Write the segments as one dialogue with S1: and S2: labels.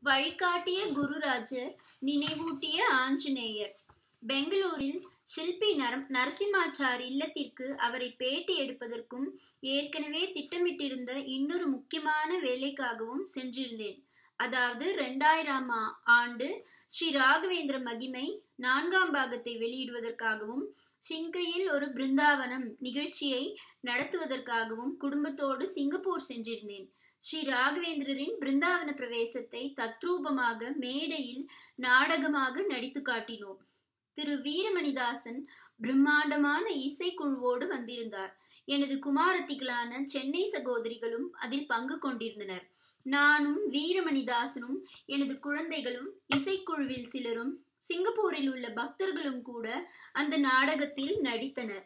S1: வழிகாட்டிய குருராஜர் நினைவூட்டிய ஆஞ்சநேயர் பெங்களூரில் ஷில்பி நரம் நரசிம்மாச்சார் இல்லத்திற்கு அவரை பேட்டி எடுப்பதற்கும் ஏற்கனவே திட்டமிட்டிருந்த இன்னொரு முக்கியமான வேலைக்காகவும் சென்றிருந்தேன் அதாவது ரெண்டாயிரம் ஆண்டு ஸ்ரீ ராகவேந்திர மகிமை நான்காம் பாகத்தை வெளியிடுவதற்காகவும் சிங்கையில் ஒரு பிருந்தாவனம் நிகழ்ச்சியை நடத்துவதற்காகவும் குடும்பத்தோடு சிங்கப்பூர் சென்றிருந்தேன் ஸ்ரீ ராகவேந்திரரின் பிருந்தாவன பிரவேசத்தை தத்ரூபமாக மேடையில் நாடகமாக நடித்து காட்டினோம் திரு வீரமணிதாசன் பிரம்மாண்டமான இசைக்குழுவோடு வந்திருந்தார் எனது குமாரத்திகளான சென்னை சகோதரிகளும் அதில் பங்கு கொண்டிருந்தனர் நானும் வீரமணிதாசனும் எனது குழந்தைகளும் இசைக்குழுவில் சிலரும் சிங்கப்பூரில் உள்ள பக்தர்களும் கூட அந்த நாடகத்தில் நடித்தனர்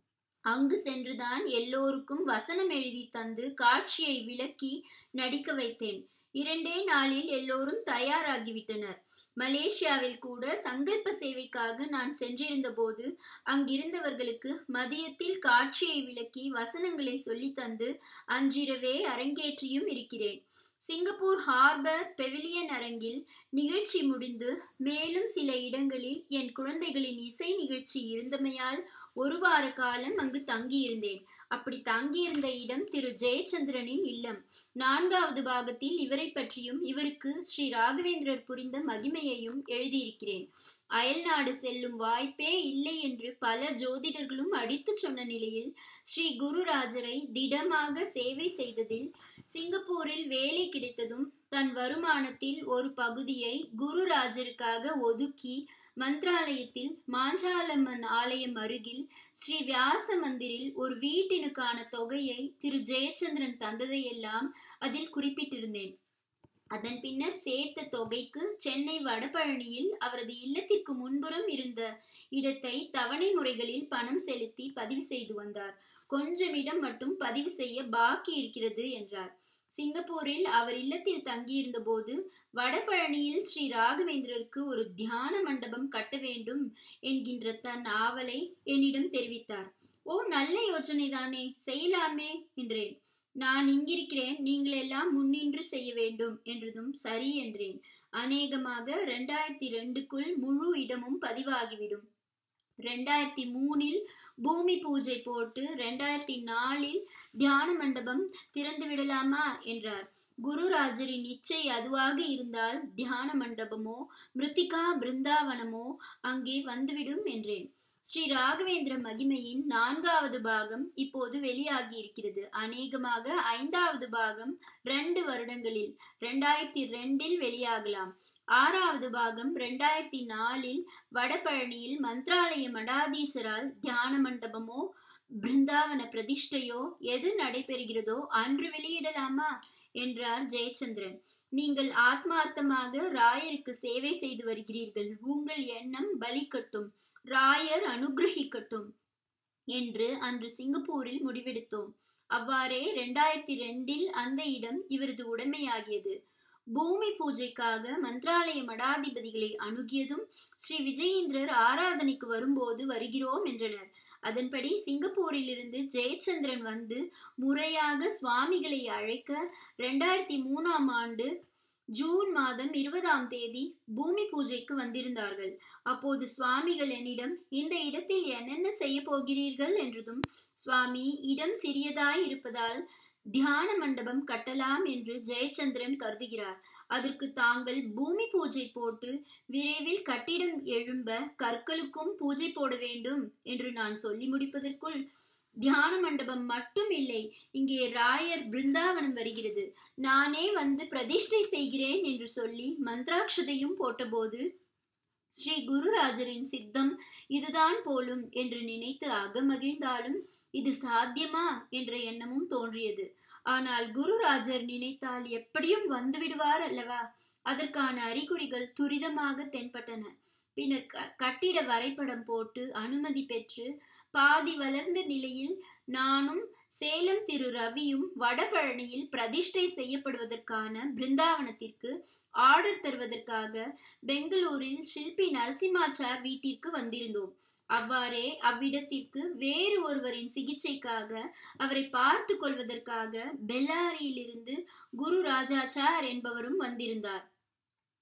S1: அங்கு சென்றுதான் எல்லோருக்கும் வசனம் எழுதி தந்து காட்சியை விளக்கி நடிக்க வைத்தேன் இரண்டே நாளில் எல்லோரும் தயாராகிவிட்டனர் மலேசியாவில் கூட சங்கல்ப சேவைக்காக நான் சென்றிருந்த போது அங்கிருந்தவர்களுக்கு மதியத்தில் காட்சியை விளக்கி வசனங்களை சொல்லி தந்து அன்றிரவே அரங்கேற்றியும் இருக்கிறேன் சிங்கப்பூர் ஹார்பர் பெவிலியன் அரங்கில் நிகழ்ச்சி முடிந்து மேலும் சில இடங்களில் என் குழந்தைகளின் இசை நிகழ்ச்சி இருந்தமையால் ஒரு வார காலம் அங்கு தங்கியிருந்தேன் அப்படி தங்கியிருந்த இடம் திரு ஜெயச்சந்திரனின் இல்லம் நான்காவது பாகத்தில் இவரை பற்றியும் இவருக்கு ஸ்ரீ ராகவேந்திரர் புரிந்த மகிமையையும் எழுதியிருக்கிறேன் அயல்நாடு செல்லும் வாய்ப்பே இல்லை என்று பல ஜோதிடர்களும் அடித்து சொன்ன நிலையில் ஸ்ரீ குருராஜரை திடமாக சேவை செய்ததில் சிங்கப்பூரில் வேலை கிடைத்ததும் தன் வருமானத்தில் ஒரு பகுதியை குருராஜருக்காக ஒதுக்கி மந்திராலயத்தில் மாஞ்சாலம்மன் ஆலயம் அருகில் ஸ்ரீ வியாச மந்திரில் ஒரு வீட்டினுக்கான தொகையை திரு ஜெயச்சந்திரன் தந்ததையெல்லாம் அதில் குறிப்பிட்டிருந்தேன் அதன் பின்னர் சேர்த்த தொகைக்கு சென்னை வடபழனியில் அவரது இல்லத்திற்கு முன்புறம் இருந்த இடத்தை தவணை முறைகளில் பணம் செலுத்தி பதிவு செய்து வந்தார் கொஞ்சம் இடம் மட்டும் பதிவு செய்ய பாக்கி இருக்கிறது என்றார் சிங்கப்பூரில் அவர் இல்லத்தில் தங்கியிருந்த போது வடபழனியில் ஸ்ரீ ராகவேந்திரருக்கு ஒரு தியான மண்டபம் கட்ட வேண்டும் என்கின்ற தன் ஆவலை என்னிடம் தெரிவித்தார் ஓ நல்ல யோசனை தானே செய்யலாமே என்றேன் நான் இங்கிருக்கிறேன் நீங்கள் எல்லாம் முன்னின்று செய்ய வேண்டும் என்றதும் சரி என்றேன் அநேகமாக ரெண்டாயிரத்தி ரெண்டுக்குள் முழு இடமும் பதிவாகிவிடும் ரெண்டாயிரத்தி மூணில் பூமி பூஜை போட்டு ரெண்டாயிரத்தி நாலில் தியான மண்டபம் திறந்து விடலாமா என்றார் குருராஜரின் இச்சை அதுவாக இருந்தால் தியான மண்டபமோ மிருத்திகா பிருந்தாவனமோ அங்கே வந்துவிடும் என்றேன் ஸ்ரீ ராகவேந்திர மகிமையின் நான்காவது பாகம் இப்போது வெளியாகி இருக்கிறது அநேகமாக ஐந்தாவது பாகம் ரெண்டு வருடங்களில் ரெண்டாயிரத்தி ரெண்டில் வெளியாகலாம் ஆறாவது பாகம் ரெண்டாயிரத்தி நாலில் வடபழனியில் மந்திராலய மடாதீசரால் தியான மண்டபமோ பிருந்தாவன பிரதிஷ்டையோ எது நடைபெறுகிறதோ அன்று வெளியிடலாமா என்றார் ஜெயச்சந்திரன் நீங்கள் ஆத்மார்த்தமாக ராயருக்கு சேவை செய்து வருகிறீர்கள் உங்கள் எண்ணம் பலிக்கட்டும் ராயர் அனுகிரகிக்கட்டும் என்று அன்று சிங்கப்பூரில் முடிவெடுத்தோம் அவ்வாறே ரெண்டாயிரத்தி ரெண்டில் அந்த இடம் இவரது உடைமையாகியது பூமி பூஜைக்காக மந்திராலய மடாதிபதிகளை அணுகியதும் ஸ்ரீ விஜயேந்திரர் ஆராதனைக்கு வரும்போது வருகிறோம் என்றனர் அதன்படி சிங்கப்பூரில் இருந்து ஜெயச்சந்திரன் வந்து முறையாக சுவாமிகளை அழைக்க ரெண்டாயிரத்தி மூணாம் ஆண்டு ஜூன் மாதம் இருபதாம் தேதி பூமி பூஜைக்கு வந்திருந்தார்கள் அப்போது சுவாமிகள் என்னிடம் இந்த இடத்தில் என்னென்ன செய்ய போகிறீர்கள் என்றதும் சுவாமி இடம் சிறியதாய் இருப்பதால் தியான மண்டபம் கட்டலாம் என்று ஜெயச்சந்திரன் கருதுகிறார் அதற்கு தாங்கள் பூமி பூஜை போட்டு விரைவில் கட்டிடம் எழும்ப கற்களுக்கும் பூஜை போட வேண்டும் என்று நான் சொல்லி முடிப்பதற்குள் தியான மண்டபம் மட்டும் இல்லை இங்கே ராயர் பிருந்தாவனம் வருகிறது நானே வந்து பிரதிஷ்டை செய்கிறேன் என்று சொல்லி மந்திராட்சதையும் போட்டபோது ஸ்ரீ குருராஜரின் சித்தம் இதுதான் போலும் என்று நினைத்து அகமகிழ்ந்தாலும் இது சாத்தியமா என்ற எண்ணமும் தோன்றியது ஆனால் குருராஜர் நினைத்தால் எப்படியும் வந்துவிடுவார் அல்லவா அதற்கான அறிகுறிகள் துரிதமாக தென்பட்டன பின்னர் கட்டிட வரைபடம் போட்டு அனுமதி பெற்று பாதி வளர்ந்த நிலையில் நானும் சேலம் திரு ரவியும் வடபழனியில் பிரதிஷ்டை செய்யப்படுவதற்கான பிருந்தாவனத்திற்கு ஆர்டர் தருவதற்காக பெங்களூரில் ஷில்பி நரசிம்மாச்சார் வீட்டிற்கு வந்திருந்தோம் அவ்வாறே அவ்விடத்திற்கு வேறு ஒருவரின் சிகிச்சைக்காக அவரை பார்த்து கொள்வதற்காக பெல்லாரியிலிருந்து குரு ராஜாச்சார் என்பவரும் வந்திருந்தார்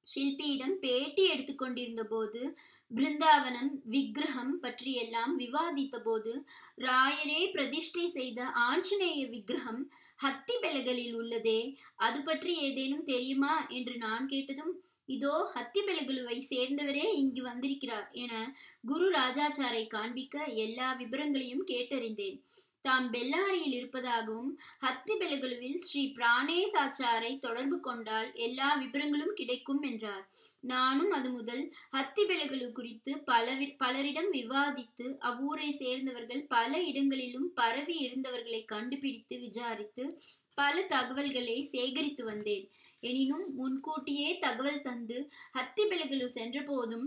S1: ஷில்பியிடம் பேட்டி எடுத்துக்கொண்டிருந்த போது பிருந்தாவனம் விக்கிரகம் பற்றியெல்லாம் விவாதித்த போது ராயரே பிரதிஷ்டை செய்த ஆஞ்சநேய விக்கிரகம் ஹத்தி பெலகலில் உள்ளதே அது பற்றி ஏதேனும் தெரியுமா என்று நான் கேட்டதும் இதோ ஹத்தி பெலகுலுவை சேர்ந்தவரே இங்கு வந்திருக்கிறார் என குரு ராஜாச்சாரை காண்பிக்க எல்லா விவரங்களையும் கேட்டறிந்தேன் தாம் பெல்லாரியில் இருப்பதாகவும் ஹத்தி பெலகுலுவில் ஸ்ரீ பிராணேசாச்சாரை தொடர்பு கொண்டால் எல்லா விவரங்களும் கிடைக்கும் என்றார் நானும் அது முதல் ஹத்தி பெலகுலு குறித்து பல பலரிடம் விவாதித்து அவ்வூரை சேர்ந்தவர்கள் பல இடங்களிலும் பரவி இருந்தவர்களை கண்டுபிடித்து விசாரித்து பல தகவல்களை சேகரித்து வந்தேன் எனினும் முன்கூட்டியே தகவல் தந்து ஹத்தி பெலகுலு சென்ற போதும்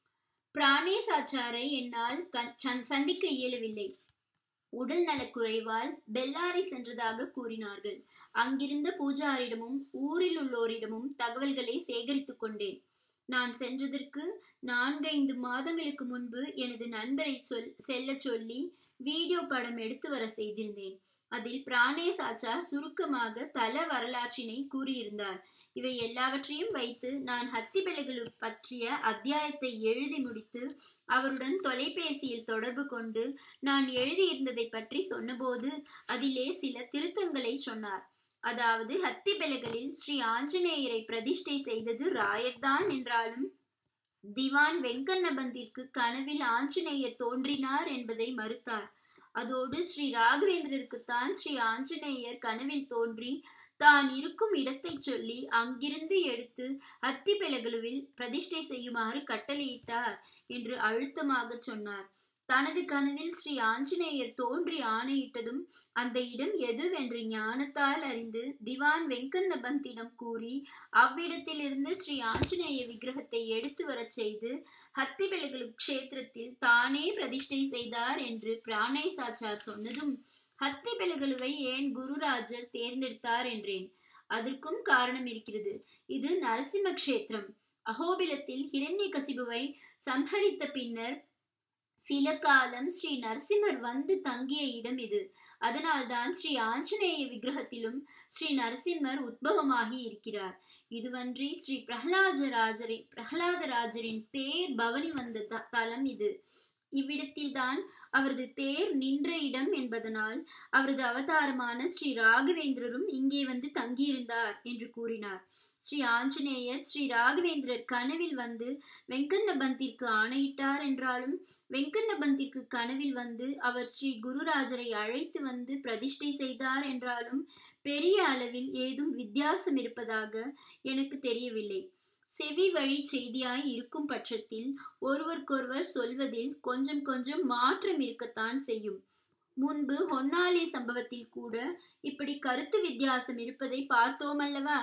S1: பிராணேசாச்சாரை என்னால் சந்திக்க இயலவில்லை உடல் நலக்குறைவால் பெல்லாரி சென்றதாக கூறினார்கள் அங்கிருந்த பூஜாரிடமும் ஊரில் உள்ளோரிடமும் தகவல்களை சேகரித்துக் கொண்டேன் நான் சென்றதற்கு நான்கைந்து மாதங்களுக்கு முன்பு எனது நண்பரை சொல் செல்ல சொல்லி வீடியோ படம் எடுத்து வர செய்திருந்தேன் அதில் பிராணேஷ் ஆச்சார் சுருக்கமாக தல வரலாற்றினை கூறியிருந்தார் இவை எல்லாவற்றையும் வைத்து நான் ஹத்திபெலகுலு பற்றிய அத்தியாயத்தை எழுதி முடித்து அவருடன் தொலைபேசியில் தொடர்பு கொண்டு நான் எழுதியிருந்ததை பற்றி சொன்னபோது அதிலே சில திருத்தங்களை சொன்னார் அதாவது ஹத்திபெலகலில் ஸ்ரீ ஆஞ்சநேயரை பிரதிஷ்டை செய்தது ராயர்தான் என்றாலும் திவான் வெங்கண்ணபந்திற்கு கனவில் ஆஞ்சநேயர் தோன்றினார் என்பதை மறுத்தார் அதோடு ஸ்ரீ ராகவேந்திரருக்குத்தான் ஸ்ரீ ஆஞ்சநேயர் கனவில் தோன்றி தான் இருக்கும் இடத்தை சொல்லி அங்கிருந்து எடுத்து அத்திபெலகுலுவில் பிரதிஷ்டை செய்யுமாறு கட்டளையிட்டார் என்று அழுத்தமாக சொன்னார் தனது கனவில் ஸ்ரீ ஆஞ்சநேயர் தோன்றி ஆணையிட்டதும் அந்த இடம் எதுவென்று ஞானத்தால் அறிந்து திவான் வெங்கண்ணபந்திடம் கூறி அவ்விடத்திலிருந்து ஸ்ரீ ஆஞ்சநேய விக்கிரகத்தை எடுத்து வரச் செய்து ஹத்திபெலகுலு க்ஷேத்திரத்தில் தானே பிரதிஷ்டை செய்தார் என்று பிராணேசாச்சார் சொன்னதும் ஹத்தி பெலகுலுவை ஏன் குருராஜர் தேர்ந்தெடுத்தார் என்றேன் அதற்கும் காரணம் இருக்கிறது இது நரசிம்ம கஷேத்திரம் அகோபிலத்தில் ஹிரண்ய கசிபுவை சம்ஹரித்த பின்னர் சில காலம் ஸ்ரீ நரசிம்மர் வந்து தங்கிய இடம் இது அதனால்தான் ஸ்ரீ ஆஞ்சநேய விக்கிரகத்திலும் ஸ்ரீ நரசிம்மர் உத்பவமாகி இருக்கிறார் இதுவன்றி ஸ்ரீ பிரகலாதராஜரின் பிரகலாதராஜரின் தேர் பவனி வந்த தலம் இது இவ்விடத்தில்தான் அவரது தேர் நின்ற இடம் என்பதனால் அவரது அவதாரமான ஸ்ரீ ராகவேந்திரரும் இங்கே வந்து தங்கியிருந்தார் என்று கூறினார் ஸ்ரீ ஆஞ்சநேயர் ஸ்ரீ ராகவேந்திரர் கனவில் வந்து வெங்கண்ணபந்திற்கு ஆணையிட்டார் என்றாலும் வெங்கண்ணபந்திற்கு கனவில் வந்து அவர் ஸ்ரீ குருராஜரை அழைத்து வந்து பிரதிஷ்டை செய்தார் என்றாலும் பெரிய அளவில் ஏதும் வித்தியாசம் இருப்பதாக எனக்கு தெரியவில்லை செவி வழி செய்தியாய் இருக்கும் பட்சத்தில் ஒருவருக்கொருவர் சொல்வதில் கொஞ்சம் கொஞ்சம் மாற்றம் இருக்கத்தான் செய்யும் முன்பு ஹொன்னாலி சம்பவத்தில் கூட இப்படி கருத்து வித்தியாசம் இருப்பதை பார்த்தோம் அல்லவா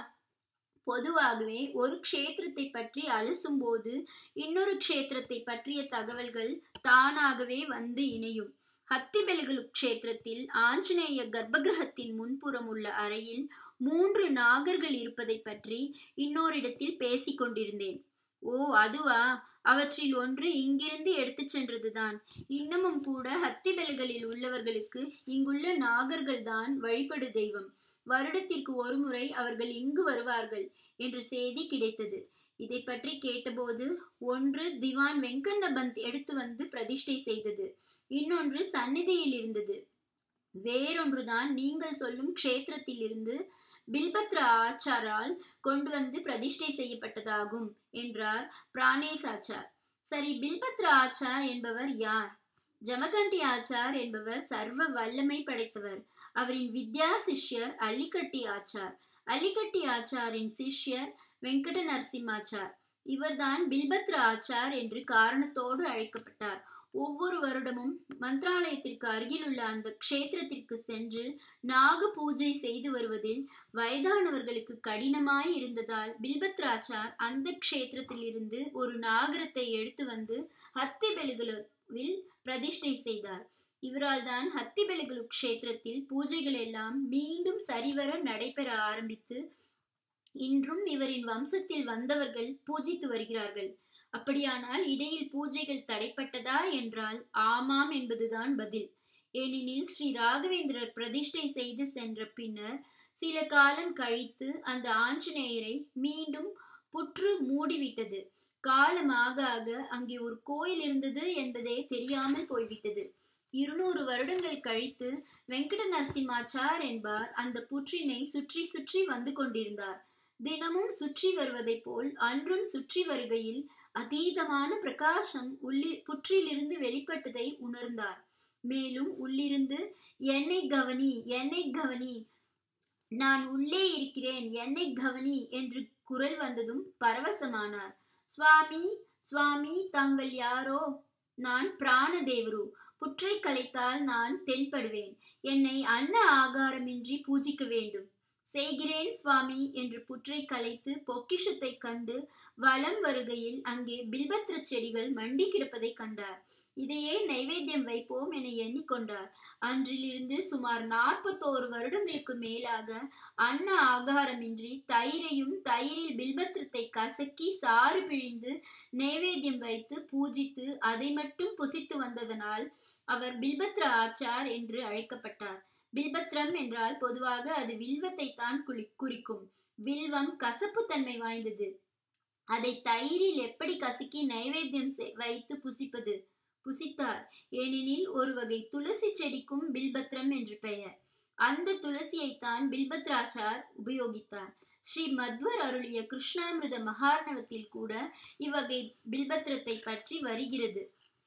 S1: பொதுவாகவே ஒரு க்ஷேத்திரத்தை பற்றி அலசும் போது இன்னொரு க்ஷேத்திரத்தை பற்றிய தகவல்கள் தானாகவே வந்து இணையும் ஹத்திபெலகுலு க்ஷேத்திரத்தில் ஆஞ்சநேய கர்ப்பகிரகத்தின் முன்புறம் உள்ள அறையில் மூன்று நாகர்கள் இருப்பதை பற்றி இன்னோரிடத்தில் பேசிக் கொண்டிருந்தேன் ஓ அதுவா அவற்றில் ஒன்று இங்கிருந்து எடுத்துச் சென்றதுதான் இன்னமும் கூட ஹத்திபெல்களில் உள்ளவர்களுக்கு இங்குள்ள நாகர்கள் தான் வழிபடு தெய்வம் வருடத்திற்கு ஒருமுறை அவர்கள் இங்கு வருவார்கள் என்ற செய்தி கிடைத்தது இதை பற்றி கேட்டபோது ஒன்று திவான் வெங்கண்ணபந்த் எடுத்து வந்து பிரதிஷ்டை செய்தது இன்னொன்று சந்நிதியில் இருந்தது வேறொன்றுதான் நீங்கள் சொல்லும் க்ஷேத்திரத்தில் இருந்து பில்பத்ரா ஆச்சாரால் கொண்டு வந்து பிரதிஷ்டை செய்யப்பட்டதாகும் என்றார் பிராணேஸ் ஆச்சார் சரி பில்பத்ரா ஆச்சார் என்பவர் யார் ஜமகண்டி ஆச்சார் என்பவர் சர்வ வல்லமை படைத்தவர் அவரின் வித்யா சிஷ்யர் அள்ளிக்கட்டி ஆச்சார் அள்ளிக்கட்டி ஆச்சாரின் சிஷ்யர் வெங்கட நரசிம்மாச்சார் இவர்தான் பில்பத்ரா ஆச்சார் என்று காரணத்தோடு அழைக்கப்பட்டார் ஒவ்வொரு வருடமும் மந்திராலயத்திற்கு அருகிலுள்ள அந்த க்ஷேத்திரத்திற்கு சென்று நாக பூஜை செய்து வருவதில் வயதானவர்களுக்கு கடினமாய் இருந்ததால் பில்பத்ராச்சார் அந்த க்ஷேத்திரத்தில் இருந்து ஒரு நாகரத்தை எடுத்து வந்து ஹத்திபெலுகுலுவில் பிரதிஷ்டை செய்தார் இவரால் தான் ஹத்திபெலுகுலு க்ஷேத்திரத்தில் பூஜைகள் எல்லாம் மீண்டும் சரிவர நடைபெற ஆரம்பித்து இன்றும் இவரின் வம்சத்தில் வந்தவர்கள் பூஜித்து வருகிறார்கள் அப்படியானால் இடையில் பூஜைகள் தடைப்பட்டதா என்றால் ஆமாம் என்பதுதான் பதில் ஏனெனில் ஸ்ரீ ராகவேந்திரர் பிரதிஷ்டை செய்து சென்ற பின்னர் சில காலம் கழித்து அந்த ஆஞ்சநேயரை மீண்டும் புற்று மூடிவிட்டது காலம் ஆக ஆக அங்கே ஒரு கோயில் இருந்தது என்பதே தெரியாமல் போய்விட்டது இருநூறு வருடங்கள் கழித்து வெங்கட நரசிம்மாச்சார் என்பார் அந்த புற்றினை சுற்றி சுற்றி வந்து கொண்டிருந்தார் தினமும் சுற்றி வருவதைப் போல் அன்றும் சுற்றி வருகையில் அதீதமான பிரகாசம் உள்ளி புற்றிலிருந்து வெளிப்பட்டதை உணர்ந்தார் மேலும் உள்ளிருந்து என்னை கவனி என்னை கவனி நான் உள்ளே இருக்கிறேன் என்னை கவனி என்று குரல் வந்ததும் பரவசமானார் சுவாமி சுவாமி தாங்கள் யாரோ நான் பிராணதேவரு புற்றை கலைத்தால் நான் தென்படுவேன் என்னை அன்ன ஆகாரமின்றி பூஜிக்க வேண்டும் செய்கிறேன் சுவாமி என்று புற்றை கலைத்து பொக்கிஷத்தை கண்டு வலம் வருகையில் அங்கே பில்பத்ர செடிகள் மண்டி கிடப்பதை கண்டார் இதையே நைவேத்தியம் வைப்போம் என எண்ணிக்கொண்டார் அன்றிலிருந்து சுமார் நாற்பத்தோரு வருடங்களுக்கு மேலாக அன்ன ஆகாரமின்றி தயிரையும் தயிரில் பில்பத்திரத்தை கசக்கி சாறு பிழிந்து நைவேத்தியம் வைத்து பூஜித்து அதை மட்டும் புசித்து வந்ததனால் அவர் பில்பத்ர ஆச்சார் என்று அழைக்கப்பட்டார் பில்பத்ரம் என்றால் பொதுவாக அது வில்வத்தை தான் குறிக்கும் வில்வம் கசப்பு தன்மை வாய்ந்தது அதை தயிரில் எப்படி கசக்கி நைவேத்தியம் வைத்து புசிப்பது புசித்தார் ஏனெனில் ஒரு வகை துளசி செடிக்கும் பில்பத்ரம் என்று பெயர் அந்த துளசியைத்தான் பில்பத்ராச்சார் உபயோகித்தார் ஸ்ரீ மத்வர் அருளிய கிருஷ்ணாமிருத மகார்ணவத்தில் கூட இவ்வகை பில்பத்ரத்தை பற்றி வருகிறது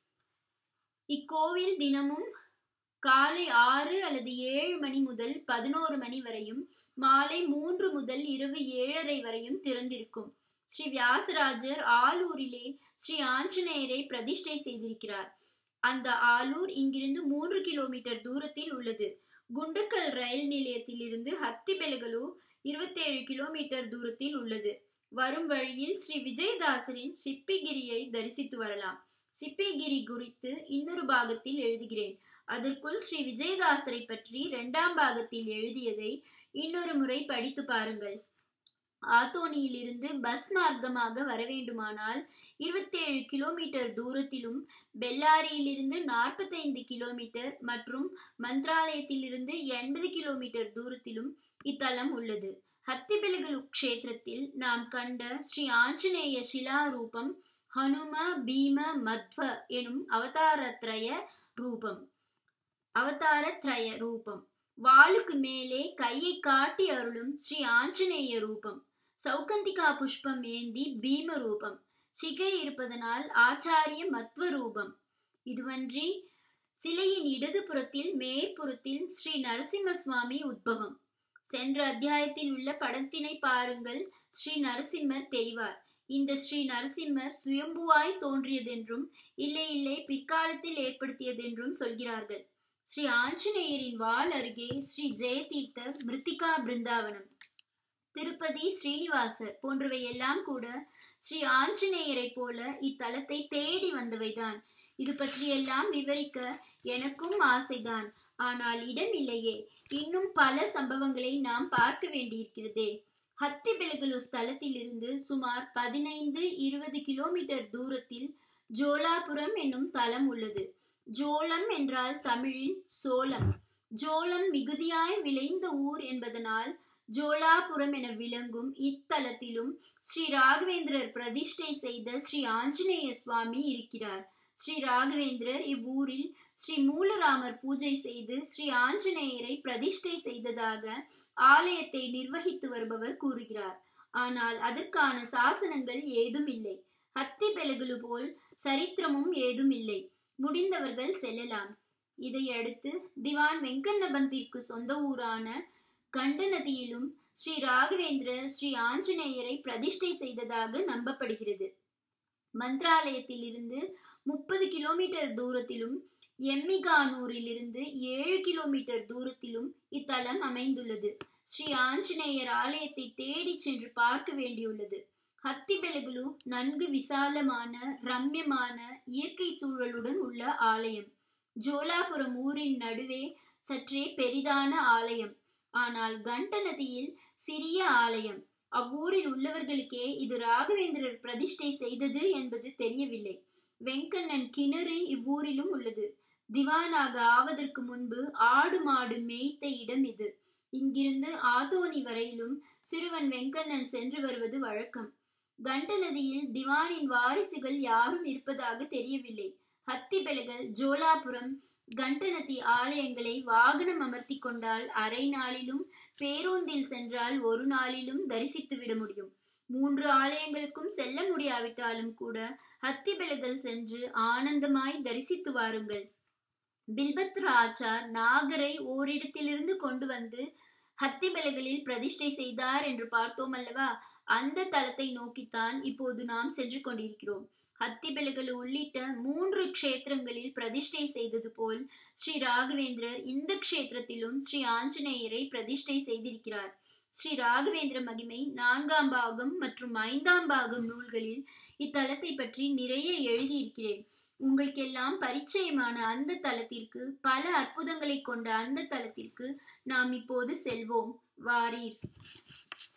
S1: இக்கோவில் தினமும் காலை ஆறு அல்லது ஏழு மணி முதல் பதினோரு மணி வரையும் மாலை மூன்று முதல் இரவு ஏழரை வரையும் திறந்திருக்கும் ஸ்ரீ வியாசராஜர் ஆலூரிலே ஸ்ரீ ஆஞ்சநேயரை பிரதிஷ்டை செய்திருக்கிறார் அந்த ஆலூர் இங்கிருந்து மூன்று கிலோமீட்டர் தூரத்தில் உள்ளது குண்டுக்கல் ரயில் நிலையத்தில் இருந்து ஹத்திபெலகலு இருபத்தேழு கிலோமீட்டர் தூரத்தில் உள்ளது வரும் வழியில் ஸ்ரீ விஜயதாசரின் சிப்பிகிரியை தரிசித்து வரலாம் சிப்பிகிரி குறித்து இன்னொரு பாகத்தில் எழுதுகிறேன் அதற்குள் ஸ்ரீ விஜயதாசரை பற்றி இரண்டாம் பாகத்தில் எழுதியதை இன்னொரு முறை படித்து பாருங்கள் ஆத்தோனியிலிருந்து பஸ் மார்க்கமாக வர வேண்டுமானால் இருபத்தேழு கிலோமீட்டர் தூரத்திலும் பெல்லாரியிலிருந்து நாற்பத்தைந்து கிலோமீட்டர் மற்றும் மந்த்ராலயத்திலிருந்து எண்பது கிலோமீட்டர் தூரத்திலும் இத்தலம் உள்ளது ஹத்திபெலகலு க்ஷேத்திரத்தில் நாம் கண்ட ஸ்ரீ ஆஞ்சநேய சிலா ரூபம் ஹனும பீம மத்வ எனும் அவதாரத்ரய ரூபம் அவதாரத்ரய ரூபம் வாளுக்கு மேலே கையை காட்டி அருளும் ஸ்ரீ ஆஞ்சநேய ரூபம் சௌகந்திகா புஷ்பம் ஏந்தி பீம ரூபம் சிகை இருப்பதனால் ஆச்சாரிய மத்வ ரூபம் இதுவன்றி சிலையின் இடது புறத்தில் மேற்புறத்தில் ஸ்ரீ நரசிம்ம சுவாமி உத்பவம் சென்ற அத்தியாயத்தில் உள்ள படத்தினை பாருங்கள் ஸ்ரீ நரசிம்மர் தெரிவார் இந்த ஸ்ரீ நரசிம்மர் சுயம்புவாய் தோன்றியதென்றும் இல்லை இல்லை பிற்காலத்தில் ஏற்படுத்தியதென்றும் சொல்கிறார்கள் ஸ்ரீ ஆஞ்சநேயரின் வால் அருகே ஸ்ரீ ஜெயதீர்த்தர் மிருத்திகா பிருந்தாவனம் திருப்பதி ஸ்ரீனிவாசர் போன்றவை எல்லாம் கூட ஸ்ரீ ஆஞ்சநேயரை போல இத்தலத்தை தேடி வந்தவைதான் இது பற்றியெல்லாம் விவரிக்க எனக்கும் ஆசைதான் ஆனால் இடம் இல்லையே இன்னும் பல சம்பவங்களை நாம் பார்க்க வேண்டியிருக்கிறதே ஹத்தி பெலகலு ஸ்தலத்திலிருந்து சுமார் பதினைந்து இருபது கிலோமீட்டர் தூரத்தில் ஜோலாபுரம் என்னும் தலம் உள்ளது ஜோலம் என்றால் தமிழில் சோளம் ஜோளம் மிகுதியாய் விளைந்த ஊர் என்பதனால் ஜோலாபுரம் என விளங்கும் இத்தலத்திலும் ஸ்ரீ ராகவேந்திரர் பிரதிஷ்டை செய்த ஸ்ரீ ஆஞ்சநேய சுவாமி இருக்கிறார் ஸ்ரீ ராகவேந்திரர் இவ்வூரில் ஸ்ரீ மூலராமர் பூஜை செய்து ஸ்ரீ ஆஞ்சநேயரை பிரதிஷ்டை செய்ததாக ஆலயத்தை நிர்வகித்து வருபவர் கூறுகிறார் ஆனால் அதற்கான சாசனங்கள் ஏதும் இல்லை ஹத்தி பெலகுலு போல் சரித்திரமும் ஏதும் இல்லை முடிந்தவர்கள் செல்லலாம் இதையடுத்து திவான் வெங்கண்ணபந்திற்கு சொந்த ஊரான கண்டநதியிலும் ஸ்ரீ ராகவேந்திரர் ஸ்ரீ ஆஞ்சநேயரை பிரதிஷ்டை செய்ததாக நம்பப்படுகிறது மந்த்ராலயத்தில் இருந்து முப்பது கிலோமீட்டர் தூரத்திலும் எம்மிகானூரிலிருந்து ஏழு கிலோமீட்டர் தூரத்திலும் இத்தலம் அமைந்துள்ளது ஸ்ரீ ஆஞ்சநேயர் ஆலயத்தை தேடி சென்று பார்க்க வேண்டியுள்ளது ஹத்திபெலகுலு நன்கு விசாலமான ரம்யமான இயற்கை சூழலுடன் உள்ள ஆலயம் ஜோலாபுரம் ஊரின் நடுவே சற்றே பெரிதான ஆலயம் ஆனால் கண்ட நதியில் சிறிய ஆலயம் அவ்வூரில் உள்ளவர்களுக்கே இது ராகவேந்திரர் பிரதிஷ்டை செய்தது என்பது தெரியவில்லை வெங்கண்ணன் கிணறு இவ்வூரிலும் உள்ளது திவானாக ஆவதற்கு முன்பு ஆடு மாடு மேய்த்த இடம் இது இங்கிருந்து ஆதோனி வரையிலும் சிறுவன் வெங்கண்ணன் சென்று வருவது வழக்கம் கண்டலதியில் திவானின் வாரிசுகள் யாரும் இருப்பதாக தெரியவில்லை ஹத்திபெலகல் ஜோலாபுரம் கண்டனதி ஆலயங்களை வாகனம் அமர்த்தி கொண்டால் அரை நாளிலும் பேருந்தில் சென்றால் ஒரு நாளிலும் தரிசித்து விட முடியும் மூன்று ஆலயங்களுக்கும் செல்ல முடியாவிட்டாலும் கூட ஹத்திபெலகல் சென்று ஆனந்தமாய் தரிசித்து வாருங்கள் பில்பத் ராஜா நாகரை ஓரிடத்திலிருந்து கொண்டு வந்து ஹத்திபெலகளில் பிரதிஷ்டை செய்தார் என்று பார்த்தோம் அல்லவா அந்த தலத்தை நோக்கித்தான் இப்போது நாம் சென்று கொண்டிருக்கிறோம் ஹத்திபெலகள் உள்ளிட்ட மூன்று க்ஷேத்திரங்களில் பிரதிஷ்டை செய்தது போல் ஸ்ரீ ராகவேந்திரர் இந்த க்ஷேத்திரத்திலும் ஸ்ரீ ஆஞ்சநேயரை பிரதிஷ்டை செய்திருக்கிறார் ஸ்ரீ ராகவேந்திர மகிமை நான்காம் பாகம் மற்றும் ஐந்தாம் பாகம் நூல்களில் இத்தலத்தை பற்றி நிறைய எழுதியிருக்கிறேன் உங்களுக்கெல்லாம் பரிச்சயமான அந்த தலத்திற்கு பல அற்புதங்களை கொண்ட அந்த தலத்திற்கு நாம் இப்போது செல்வோம் வாரீர்